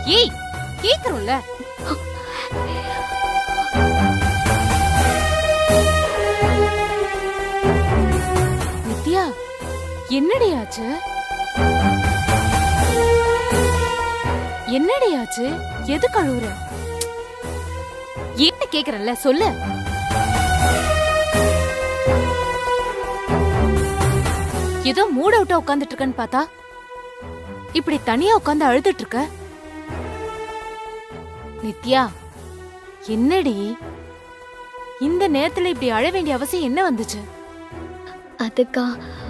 ஏய் கேக்குறோம்ல நித்யா என்னடி ஆச்சு என்னடி ஆச்சு எது கழுவுற என்ன கேக்குறல்ல சொல்லு ஏதோ மூட் அவுட்டா உட்கார்ந்துட்டு இருக்கேன்னு பார்த்தா இப்படி தனியா உட்கார்ந்து அழுதுட்டு இருக்க நித்யா என்னடி இந்த நேரத்துல இப்படி அழ வேண்டிய அவசியம் என்ன வந்துச்சு அதுக்கா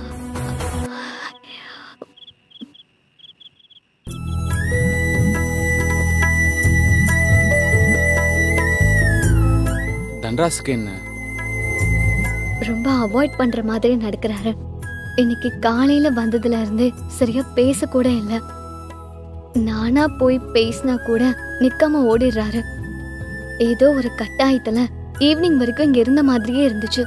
தன்ராஸுக்கு என்ன ரொம்ப அவாய்ட் பண்ற மாதிரி நடக்கிறாரு இன்னைக்கு காலையில வந்ததுல இருந்து சரியா பேச கூட இல்ல நானா போய் பேசினா கூட நிக்காம ஓடிடுறாரு ஏதோ ஒரு கட்டாயத்துல ஈவினிங் வரைக்கும் இங்க இருந்த மாதிரியே இருந்துச்சு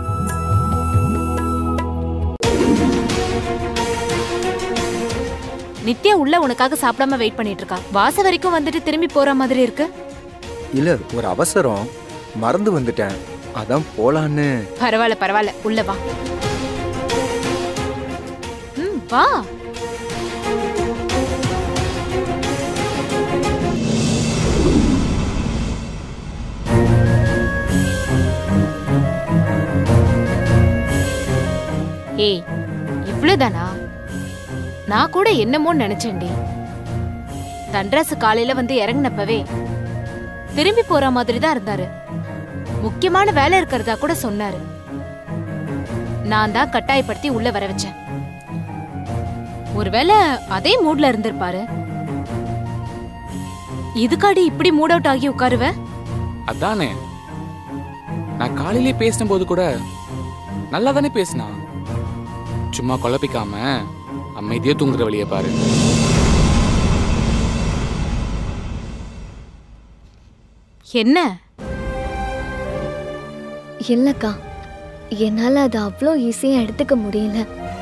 நித்யா உள்ள உனக்காக சாப்பிடாம வெயிட் பண்ணிட்டு இருக்கா வாச வரைக்கும் வந்துட்டு திரும்பி போற மாதிரி இருக்கு இல்ல ஒரு அவசரம் மறந்து வந்துட்டேன் அதான் போலான்னு பரவாயில்ல பரவாயில்ல உள்ள வா ம் வா ஏய் இவ்வளவுதானா நான் கூட என்னமோன்னு நினைச்சேன்டி தன்ராசு காலையில வந்து இறங்குனப்பவே திரும்பி போற மாதிரி தான் இருந்தாரு முக்கியமான வேலை இருக்கிறதா கூட சொன்னாரு நான் தான் கட்டாயப்படுத்தி உள்ள வர வச்சேன் ஒருவேளை அதே மூட்ல இருந்திருப்பாரு இதுக்காடி இப்படி மூட் அவுட் ஆகி உட்காருவ அதானே நான் காலையிலே பேசின போது கூட நல்லா தானே பேசினா சும்மா குழப்பிக்காம அமைதியா தூங்குற வழியை பாரு என்ன இல்லக்கா என்னால அது அவ்வளோ ஈஸியா எடுத்துக்க முடியல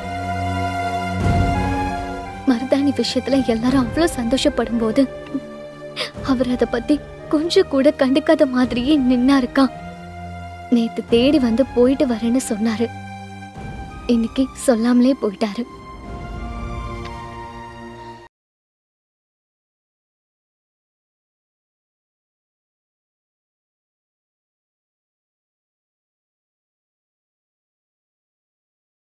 மருதாணி விஷயத்துல எல்லாரும் அவ்வளோ சந்தோஷப்படும் போது அவர் அதை பத்தி கொஞ்சம் கூட கண்டுக்காத மாதிரியே நின்னாருக்கா நேத்து தேடி வந்து போயிட்டு வரேன்னு சொன்னாரு இன்னைக்கு சொல்லாமலே போயிட்டாரு